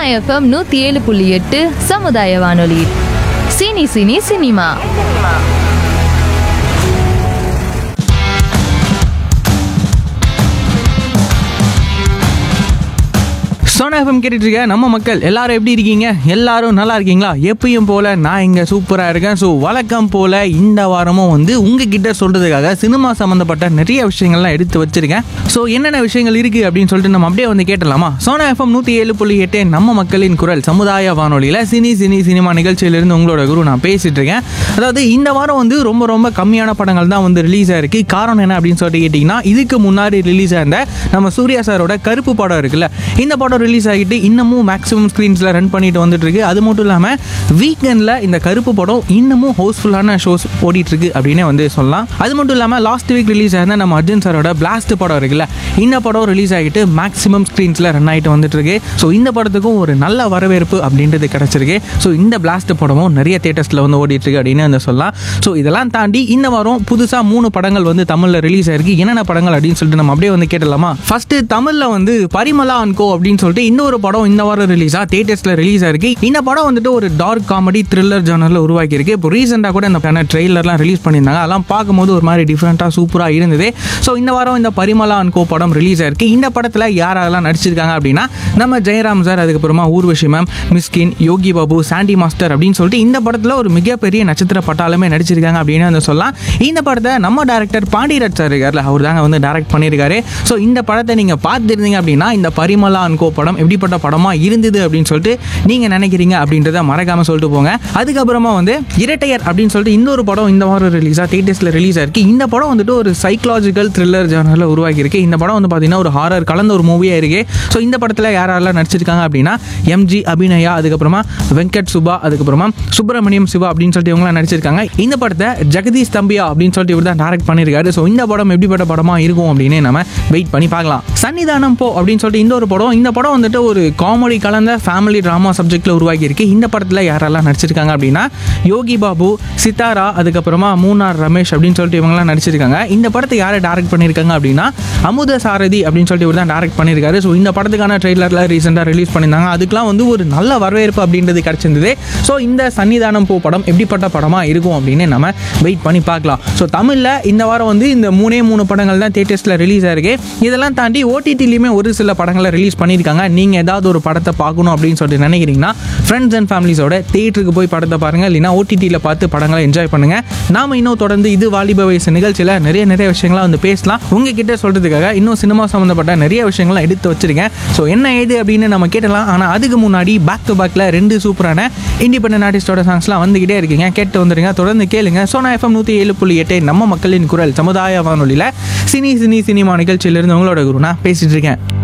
FM நூத்தி ஏழு புள்ளி எட்டு சமுதாய வானொலி சினி சினி சினிமா சோனா எஃப்எம் கேட்டுட்டு இருக்க நம்ம மக்கள் எல்லாரும் எப்படி இருக்கீங்க எல்லாரும் நல்லா இருக்கீங்களா எப்பயும் போல நான் இங்க சூப்பரா இருக்கேன் ஸோ வழக்கம் போல இந்த வாரமும் வந்து உங்ககிட்ட சொல்றதுக்காக சினிமா சம்பந்தப்பட்ட நிறைய விஷயங்கள்லாம் எடுத்து வச்சிருக்கேன் ஸோ என்னென்ன விஷயங்கள் இருக்கு அப்படின்னு சொல்லிட்டு நம்ம அப்படியே வந்து கேட்டலாமா சோனா எஃப்எம் நூத்தி ஏழு புள்ளி எட்டு நம்ம மக்களின் குரல் சமுதாய வானொலியில சினி சினி சினிமா நிகழ்ச்சியிலிருந்து உங்களோட குரு நான் பேசிட்டு இருக்கேன் அதாவது இந்த வாரம் வந்து ரொம்ப ரொம்ப கம்மியான படங்கள் தான் வந்து ரிலீஸ் ஆயிருக்கு காரணம் என்ன அப்படின்னு சொல்லிட்டு கேட்டிங்கன்னா இதுக்கு முன்னாடி ரிலீஸ் ஆயிருந்த நம்ம சூர்யா சாரோட கருப்பு படம் இருக்குல்ல இந்த படம் ரிலீஸ் ஆகிட்டு இன்னமும் மேக்ஸிமம் ஸ்க்ரீன்ஸில் ரன் பண்ணிட்டு வந்துட்டு இருக்கு அது மட்டும் இல்லாமல் வீக்கெண்டில் இந்த கருப்பு படம் இன்னமும் ஹவுஸ்ஃபுல்லான ஷோஸ் ஓடிட்டு இருக்கு அப்படின்னே வந்து சொல்லலாம் அது மட்டும் இல்லாமல் லாஸ்ட் வீக் ரிலீஸ் ஆயிருந்த நம்ம அர்ஜுன் சாரோட பிளாஸ்ட் படம் இருக்குல்ல இந்த படம் ரிலீஸ் ஆகிட்டு மேக்ஸிமம் ஸ்க்ரீன்ஸில் ரன் ஆகிட்டு வந்துட்டு இருக்கு ஸோ இந்த படத்துக்கும் ஒரு நல்ல வரவேற்பு அப்படின்றது கிடைச்சிருக்கு ஸோ இந்த பிளாஸ்ட் படமும் நிறைய தேட்டர்ஸில் வந்து ஓடிட்டு இருக்கு அப்படின்னு வந்து சொல்லலாம் ஸோ இதெல்லாம் தாண்டி இந்த வாரம் புதுசாக மூணு படங்கள் வந்து தமிழில் ரிலீஸ் ஆயிருக்கு என்னென்ன படங்கள் அப்படின்னு சொல்லிட்டு நம்ம அப்படியே வந்து கேட்டலாமா ஃபர்ஸ்ட் தமிழில் வந்து பரிமலா அன்கோ அப்படின்னு சொல்லிட்டு இன்னொரு படம் இந்த வாரம் ரிலீஸாக தேட்டர்ஸில் ரிலீஸ் ஆயிருக்கு இந்த படம் வந்துட்டு ஒரு டார்க் காமெடி த்ரில்லர் ஜானரில் உருவாக்கி இருக்கு இப்போ ரீசெண்டாக கூட இந்த ட்ரெய்லர்லாம் ரிலீஸ் பண்ணியிருந்தாங்க அதெல்லாம் பார்க்கும்போது ஒரு மாதிரி டிஃப்ரெண்ட்டாக சூப்பராக இருந்தது ஸோ இந்த வாரம் இந்த பரிமலா அன்கோ படம் ரிலீஸ் ஆயிருக்கு இந்த படத்தில் யார் யாரெல்லாம் நடிச்சிருக்காங்க அப்படின்னா நம்ம ஜெயராம் சார் அதுக்கப்புறமா ஊர்வஷி மேம் மிஸ்கின் யோகி பாபு சாண்டி மாஸ்டர் அப்படின்னு சொல்லிட்டு இந்த படத்தில் ஒரு மிகப்பெரிய நட்சத்திர பட்டாளமே நடிச்சிருக்காங்க அப்படின்னு வந்து சொல்லலாம் இந்த படத்தை நம்ம டேரக்டர் பாண்டியராஜ் சார் இருக்கார்ல அவர் தாங்க வந்து டைரக்ட் பண்ணியிருக்காரு ஸோ இந்த படத்தை நீங்கள் பார்த்துருந்தீங்க அப்படின்னா இந்த பரிமலா அன்கோ படம் எப்படிப்பட்ட படமாக இருந்தது அப்படின்னு சொல்லிட்டு நீங்கள் நினைக்கிறீங்க அப்படின்றத மறக்காமல் சொல்லிட்டு போங்க அதுக்கப்புறமா வந்து இரட்டையர் அப்படின்னு சொல்லிட்டு இன்னொரு படம் இந்த வாரம் ரிலீஸாக தேட்டர்ஸில் ரிலீஸ் ஆயிருக்கு இந்த படம் வந்துட்டு ஒரு சைக்கலாஜிக்கல் த்ரில்லர் ஜானரில் உருவாக்கி இருக்கு இந்த படம் வந்து பார்த்தீங்கன்னா ஒரு ஹாரர் கலந்த ஒரு மூவியாக இருக்கு ஸோ இந்த படத்தில் யாரெல்லாம் நடிச்சிருக்காங்க அப்படின்னா எம்ஜி அபிநயா அதுக்கப்புறமா வெங்கட் சுபா அதுக்கப்புறமா சுப்பிரமணியம் சிவா அப்படின்னு சொல்லிட்டு இவங்களாம் நடிச்சிருக்காங்க இந்த படத்தை ஜெகதீஷ் தம்பியா அப்படின்னு சொல்லிட்டு இவர் தான் டேரக்ட் பண்ணியிருக்காரு ஸோ இந்த படம் எப்படிப்பட்ட படமாக இருக்கும் அப்படின்னு நம்ம வெயிட் பண்ணி பார்க்கலாம் சன்னிதானம் போ அப்படின்னு சொல்லிட்டு இந்த ஒரு படம் இந்த படம் வந்துட்டு ஒரு காமெடி கலந்த ஃபேமிலி ட்ராமா சப்ஜெக்டில் உருவாக்கி இருக்கு இந்த படத்தில் யாரெல்லாம் நடிச்சிருக்காங்க அப்படின்னா யோகி பாபு சித்தாரா அதுக்கப்புறமா மூனார் ரமேஷ் அப்படின்னு சொல்லிட்டு இவங்கலாம் நடிச்சிருக்காங்க இந்த படத்தை யாரை டேரக்ட் பண்ணியிருக்காங்க அப்படின்னா அமுத சாரதி அப்படின்னு சொல்லிட்டு இவர் தான் டேரக்ட் பண்ணியிருக்காரு ஸோ இந்த படத்துக்கான ட்ரெய்லரில் ரீசெண்டாக ரிலீஸ் பண்ணியிருந்தாங்க அதுக்கெலாம் வந்து ஒரு நல்ல வரவேற்பு அப்படின்றது கிடச்சிருந்தது ஸோ இந்த சன்னிதானம் பூ படம் எப்படிப்பட்ட படமாக இருக்கும் அப்படின்னு நம்ம வெயிட் பண்ணி பார்க்கலாம் ஸோ தமிழில் இந்த வாரம் வந்து இந்த மூணே மூணு படங்கள் தான் தேட்டர்ஸில் ரிலீஸ் ஆயிருக்கு இதெல்லாம் தாண்டி ஓடிடிலையுமே ஒரு சில படங்களை ரிலீஸ் பண்ணியிருக்காங்க நீங்கள் ஏதாவது ஒரு படத்தை பார்க்கணும் அப்படின்னு சொல்லிட்டு நினைக்கிறீங்கன்னா ஃப்ரெண்ட்ஸ் அண்ட் ஃபேமிலிஸோட தேட்டருக்கு போய் படத்தை பாருங்கள் இல்லைனா ஓடிடியில் பார்த்து படங்களை என்ஜாய் பண்ணுங்கள் நாம இன்னும் தொடர்ந்து இது வாலிப வயசு நிகழ்ச்சியில் நிறைய நிறைய விஷயங்களாக வந்து பேசலாம் உங்ககிட்ட சொல்கிறதுக்காக இன்னும் சினிமா சம்மந்தப்பட்ட நிறைய விஷயங்கள்லாம் எடுத்து வச்சிருக்கேன் ஸோ என்ன ஏது அப்படின்னு நம்ம கேட்டலாம் ஆனால் அதுக்கு முன்னாடி பேக் டு பேக்கில் ரெண்டு சூப்பரான இண்டிபெண்டன்ட் ஆர்டிஸ்டோட சாங்ஸ்லாம் வந்துகிட்டே இருக்கீங்க கேட்டு வந்துடுங்க தொடர்ந்து கேளுங்க சோனா எஃப்எம் நூற்றி ஏழு புள்ளி எட்டு நம்ம மக்களின் குரல் சமுதாய வானொலியில் சினி சினி சினிமா நிகழ்ச்சியிலிருந்து உங்களோட குரு நான் பேசிட்டு இருக்கேன்